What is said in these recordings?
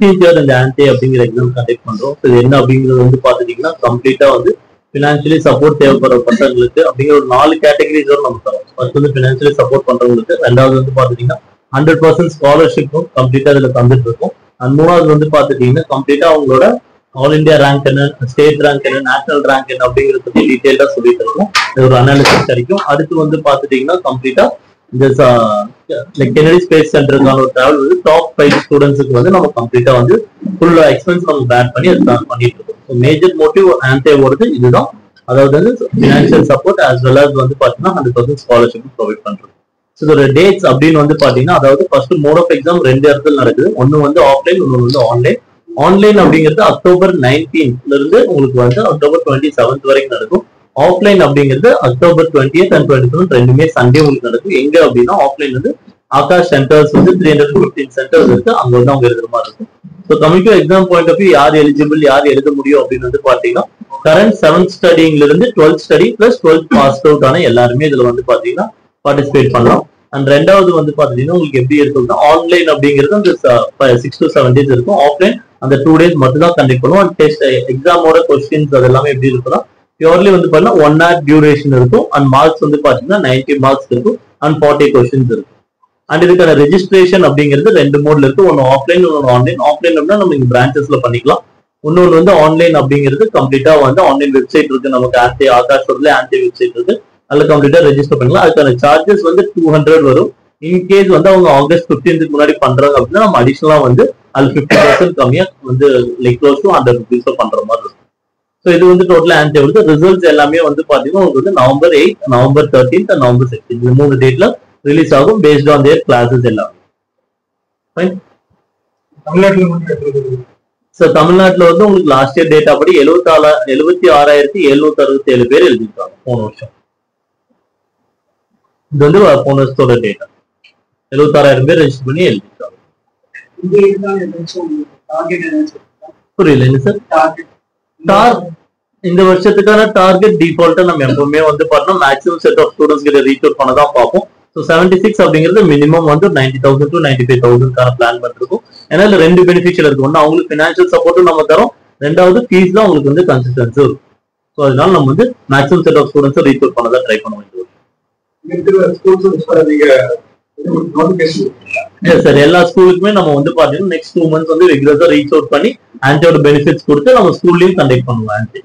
Fifteenth year இந்த ஆன்டே அப்படிங்கிற exam conduct பண்றோம் So இது என்ன அப்படிங்கிறது வந்து பாத்துட்டீங்கன்னா கம்ப்ளீட்டா வந்து பினான்சியலி சப்போர்ட் தேவைப்படுற பசங்களுக்கு அப்படிங்கிற ஒரு நாலு கேட்டகரிஸ் வரை நம்ம தரோம் ஃபர்ஸ்ட் வந்து பினான்சியலி சப்போர்ட் பண்றவங்களுக்கு ரெண்டாவது வந்து பாத்துட்டீங்கன்னா ஹண்ட்ரட் பர்சன்ட் ஸ்காலர்ஷிப்பும் கம்ப்ளீட்டா இதுல தந்துட்டு இருக்கும் அண்ட் மூணாவது வந்து பாத்துட்டீங்கன்னா கம்ப்ளீட்டா அவங்களோட ஆல் இந்தியா ரேங்க் என்ன ஸ்டேட் ரேங்க் என்ன நேஷனல் ரேங்க் என்ன அப்படிங்கறத பத்தி டீடைல்டா சொல்லிட்டு இருக்கோம் இது ஒரு அனாலிசிஸ் கிடைக்கும் அடுத்து வந்து பாத்துட்டீங்கன்னா கம்ப்ளீட்டா இந்த கெனடி ஸ்பேஸ் சென்டருக்கான ஒரு டிராவல் வந்து டாப் ஃபைவ் ஸ்டூடெண்ட்ஸுக்கு வந்து நம்ம கம்ப்ளீட்டா வந்து ஃபுல் எக்ஸ்பென்ஸ் நம்ம பேட் பண்ணி அது தான் பண்ணிட்டு இருக்கோம் ஸோ மேஜர் மோட்டிவ் ஆன்டேவோடது இதுதான் அதாவது வந்து financial support as well as வந்து பாத்தீங்கன்னா ஹண்ட்ரட் பர்சன்ட் ஸ்காலர்ஷிப் ப்ரொவைட் பண்றோம் ஸோ இதோட டேட்ஸ் அப்படின்னு வந்து பாத்தீங்கன்னா அதாவது ஃபர்ஸ்ட் மோட் ஆஃப் எக்ஸாம் ரெண்டு இடத்துல நடக்குது ஒன்னு வந்து ஆஃப்லைன் ஒன்னு வந்து ஆன்லைன் ஆன்லைன் அப்படிங்கிறது அக்டோபர் நைன்டீன்த்ல இருந்து உங்களுக்கு வந்து அக்டோபர் டுவெண்ட்டி செவன்த் வரைக்கும் நடக்கும் ஆஃப்லைன் அப்படிங்கிறது October twenty and twenty seven ரெண்டுமே சண்டே உங்களுக்கு நடக்கும் எங்க அப்படின்னா ஆஃப்லைன் வந்து ஆகாஷ் சென்டர்ஸ் வந்து த்ரீ ஹண்ட்ரட் ஃபிஃப்டீன் சென்டர்ஸ் இருக்கு அங்க வந்து அவங்க எழுதுற மாதிரி இருக்கும் so coming to exam point of view யார் எலிஜிபிள் யார் எழுத முடியும் அப்படின்னு வந்து பாத்தீங்கன்னா கரண்ட் செவன்த் ஸ்டடிங்ல இருந்து twelfth study plus twelfth pass out ஆன எல்லாருமே இதுல வந்து பாத்தீங்கன்னா பார்ட்டிசிபேட் பண்ணலாம் அண்ட் ரெண்டாவது வந்து பாத்தீங்கன்னா உங்களுக்கு எப்படி இருக்கும்னா ஆன்லைன் அப்படிங்கிறது அந்த சிக்ஸ் டு செவன் டேஸ் இருக்கும் ஆஃப்லைன் அந்த டூ டேஸ் மட்டும் தான் கண்டக்ட் பண்ணுவோம் அண்ட் டெஸ்ட் எக்ஸாமோட கொஸ்டின்ஸ் அது எல்லாமே எப்படி இருக்கும்னா பியூர்லி வந்து பாத்தீங்கன்னா ஒன் ஹவர் டியூரேஷன் இருக்கும் அண்ட் மார்க்ஸ் வந்து பாத்தீங்கன்னா நைன்டி மார்க்ஸ் இருக்கும் அண்ட் ஃபார்ட்டி கொஸ்டின்ஸ் இருக்கும் அண்ட் இதுக்கான ரெஜிஸ்ட்ரேஷன் அப்படிங்கிறது ரெண்டு மோட்ல இருக்கு ஒன்னு ஆஃப்லைன் ஒன்னு ஆன்லைன் ஆஃப்லைன் அப்படின்னா நம்ம இங்க பிரான்ச்சஸ்ல பண்ணிக்கலாம் இன்னொன்று வந்து ஆன்லைன் அப்படிங்கிறது கம்ப்ளீட்டா வந்து ஆன்லைன் வெப்சைட் இருக்கு நமக்கு ஆன்டி ஆகாஷோட ஆன்டி வெப்சைட் இருக்கு அதுல கம்ப்ளீட்டா ரெஜிஸ்டர் பண்ணலாம் அதுக்கான சார்ஜஸ் வந்து டூ ஹண்ட்ரட் வரும் இன்கேஸ் வந்து அவங்க ஆகஸ்ட் பிப்டீன்த்துக்கு முன்னாடி பண்றாங்க அப்படின்னா நம்ம அடிஷனலா வந்து அது ஃபிஃப்டி பர்சன்ட் கம்மியா வந்து like close to hundred rupees பண்ற மாதிரி இருக்கும் ஸோ இது வந்து டோட்டல் ஆன்சர் வந்து ரிசல்ட்ஸ் எல்லாமே வந்து பாத்தீங்கன்னா உங்களுக்கு வந்து November eight November thirteenth November sixteen இந்த மூணு டேட்ல ரிலீஸ் ஆகும் பேஸ்ட் ஆன் தேர் கிளாஸஸ் எல்லாம் தமிழ்நாட்டுல மட்டும் எத்தனை பேர் இருக்காங்க? ஸோ தமிழ்நாட்டுல வந்து உங்களுக்கு லாஸ்ட் இயர் டேட்டா படி எழுபத்தாலா எழுபத்தி ஆறாயிரத்தி எழுநூத்தி அறுபத்தி ஏழு பேர் எழுதிருக்காங்க போன வருஷம் இது வந்து போன வருஷத்தோட டேட்டா எழுபத்தாறாயிரம் பேர் ரெஜிஸ்டர் பண்ணி எழுதிருக்காங்க இந்த இதுதான் ஏதாச்சும் டார்கெட் ஏதாச்சும் புரியல என்ன சார் டார்கெட் டார் இந்த வருஷத்துக்கான டார்கெட் டிஃபால்ட்டா நம்ம எப்பவுமே வந்து பார்த்தோம் மேக்ஸிமம் செட் ஆஃப் ஸ்டூடெண்ட்ஸ் கிட்ட ரீச் அவுட் பண்ண தான் பார்ப்போம் ஸோ செவன்டி சிக்ஸ் அப்படிங்கிறது மினிமம் வந்து ninety thousand to ninety five தௌசண்ட்கான பிளான் பண்ணிருக்கோம் ஏன்னா இதுல ரெண்டு பெனிஃபிஷியல் இருக்கு ஒன்று அவங்களுக்கு ஃபினான்ஷியல் சப்போர்ட்டும் நம்ம தரோம் ரெண்டாவது ஃபீஸ் தான் உங்களுக்கு வந்து கன்சிஸ்டன்சி இருக்கும் ஸோ அதனால நம்ம வந்து maximum set of students reach out பண்ண தான் ட்ரை பண்ணுவோம் இந்த வருஷம் இருக்கிற ஸ்கூல்ஸ் நீங்க நோட்டிபிகேஷன் சார் எல்லா ஸ்கூலுக்குமே நம்ம வந்து பாத்தீங்கன்னா நெக்ஸ்ட் டூ மந்த்ஸ் வந்து ரெகுலரா ரீச் அவுட் பண்ணி ஆன்டியோட பெனிஃபிட்ஸ் கொடுத்து நம்ம ஸ்கூல்லயும் கண்டக்ட் பண்ணுவோம் ஆன்டி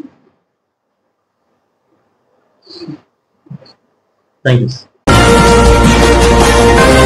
தேங்க்யூ